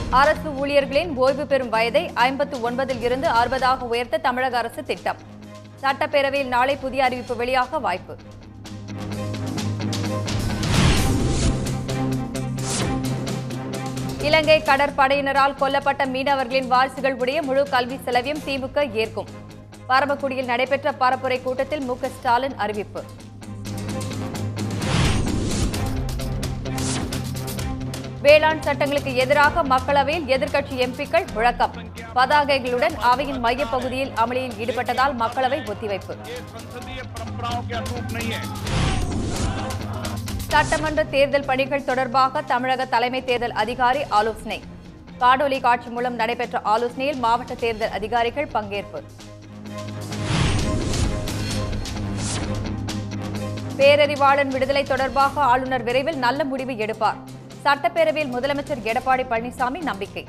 அரசு ஊழியர்களின் ஓய்வு பெறும் வயதை ஐம்பத்து ஒன்பதில் இருந்து அறுபதாக உயர்த்த தமிழக அரசு திட்டம் சட்டப்பேரவையில் நாளை புதிய அறிவிப்பு வெளியாக வாய்ப்பு இலங்கை கடற்படையினரால் கொல்லப்பட்ட மீனவர்களின் வாரிசுகள் உடைய முழு கல்வி செலவையும் திமுக ஏற்கும் பரமக்குடியில் நடைபெற்ற பரப்புரை கூட்டத்தில் மு க ஸ்டாலின் அறிவிப்பு வேளாண் சட்டங்களுக்கு எதிராக மக்களவையில் எதிர்க்கட்சி எம்பிக்கள் முழக்கம் பதாகைகளுடன் அவையின் மையப்பகுதியில் அமளியில் ஈடுபட்டதால் மக்களவை ஒத்திவைப்பு ये संसदीय परंपराओं के अनुरूप नहीं है சட்டமன்ற தேர்தல் பணிகள் தொடர்பாக தமிழக தலைமை தேர்தல் அதிகாரி ஆலோசனை காணொலி காட்சி மூலம் நடைபெற்ற ஆலோசனையில் மாவட்ட தேர்தல் அதிகாரிகள் பங்கேற்பு பேரறிவாளன் விடுதலை தொடர்பாக ஆளுநர் விரைவில் நல்ல முடிவு எடுப்பார் சட்டப்பேரவையில் முதலமைச்சர் எடப்பாடி பழனிசாமி நம்பிக்கை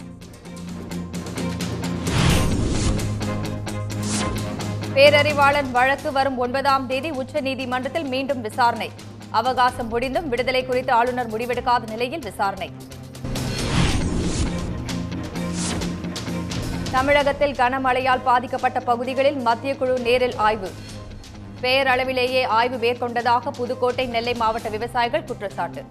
பேரறிவாளன் வழக்கு வரும் ஒன்பதாம் தேதி உச்சநீதிமன்றத்தில் மீண்டும் விசாரணை அவகாசம் முடிந்தும் விடுதலை குறித்து ஆளுநர் முடிவெடுக்காத நிலையில் விசாரணை தமிழகத்தில் கனமழையால் பாதிக்கப்பட்ட பகுதிகளில் மத்திய குழு நேரில் ஆய்வு பேரளவிலேயே ஆய்வு மேற்கொண்டதாக புதுக்கோட்டை நெல்லை மாவட்ட விவசாயிகள் குற்றச்சாட்டு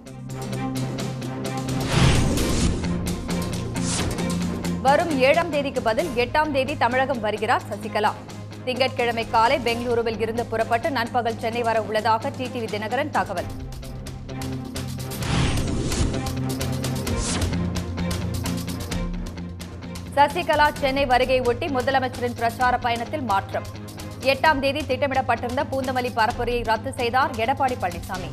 வரும் ஏழாம் தேதிக்கு பதில் எட்டாம் தேதி தமிழகம் வருகிறார் சசிகலா திங்கட்கிழமை காலை பெங்களூருவில் இருந்து புறப்பட்டு நண்பகல் சென்னை வர உள்ளதாக டிடிவி தினகரன் தகவல் சசிகலா சென்னை வருகையை ஒட்டி முதலமைச்சரின் பிரச்சார பயணத்தில் மாற்றம் எட்டாம் தேதி திட்டமிடப்பட்டிருந்த பூந்தமல்லி பரப்புரையை ரத்து செய்தார் எடப்பாடி பழனிசாமி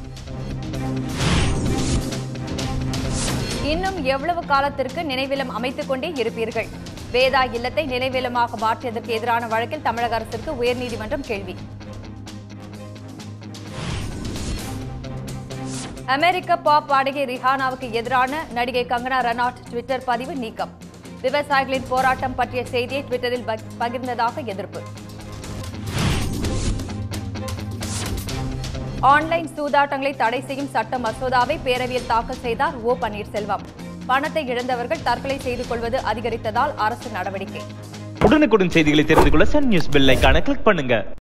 இன்னும் எவ்வளவு காலத்திற்கு நினைவிலம் அமைத்துக் கொண்டே இருப்பீர்கள் வேதா இல்லத்தை நினைவிலமாக மாற்றியதற்கு எதிரான வழக்கில் தமிழக அரசிற்கு உயர்நீதிமன்றம் கேள்வி அமெரிக்க பாப் பாடகி ரிஹானாவுக்கு எதிரான நடிகை கங்கனா ரனாட் ட்விட்டர் பதிவு நீக்கம் விவசாயிகளின் போராட்டம் பற்றிய செய்தியை ட்விட்டரில் பக்- பகிர்ந்ததாக எதிர்ப்பு ஆன்லைன் சூதாட்டங்களை தடை செய்யும் சட்ட மசோதாவை பேரவையில் தாக்கல் செய்தார் ஓ பன்னீர்செல்வம் பணத்தை இழந்தவர்கள் தற்கொலை செய்து கொள்வது அதிகரித்ததால் அரசு நடவடிக்கை உடனுக்குடன் செய்திகளை தெரிந்து கொள்ள சன் நியூஸ் பெல் ஐகானை கிளிக் பண்ணுங்க